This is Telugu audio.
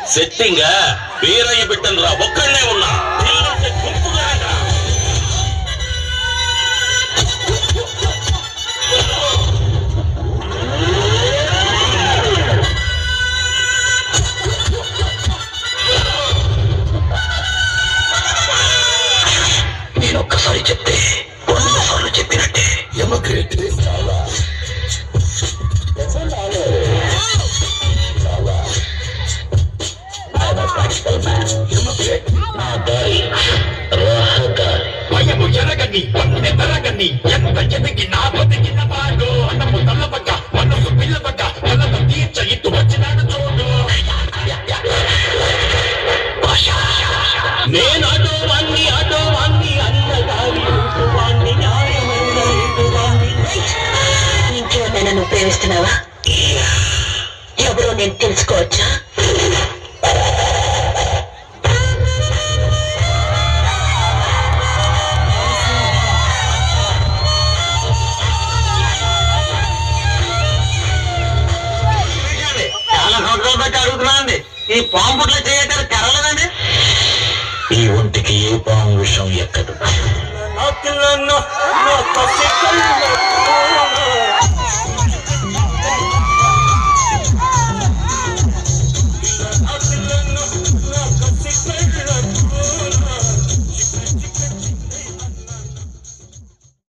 సెట్టింగ్ వీరయ్య బిడ్డను రా ఒక్కడనే ఉన్నా పిల్లలంటే గుంపుగా రా. నేను ఒక్కసారి చెప్తే వంద సార్లు చెప్పినట్టే ఎమగ్రేట్ చాలా నా దారి రహదారి భయము ఎరగని పన్నె పెరగని ఎంత ఎదిగినా బతికిన వాడు అన్నము తల్లబక్క మనసు పిల్లబక్క మనసు తీర్చ ఇటు వచ్చినాడు చూడు భాష నేను ఆటో వాణ్ణి ఆటో వాణ్ణి అన్నగారి వాణ్ణి న్యాయమైన వాణ్ణి ఇంకెవరినైనా నువ్వు ప్రేమిస్తున్నావా ఎవరో నేను తెలుసుకోవచ్చా చాలా సంవత్సరాలు బట్టి అడుగుతున్నానండి ఈ పాము పుట్ల చేయటానికి తెరలేదండి ఈ ఒంటికి ఏ పాము విషం ఎక్కదు నా పిల్లను నా పసి కళ్ళు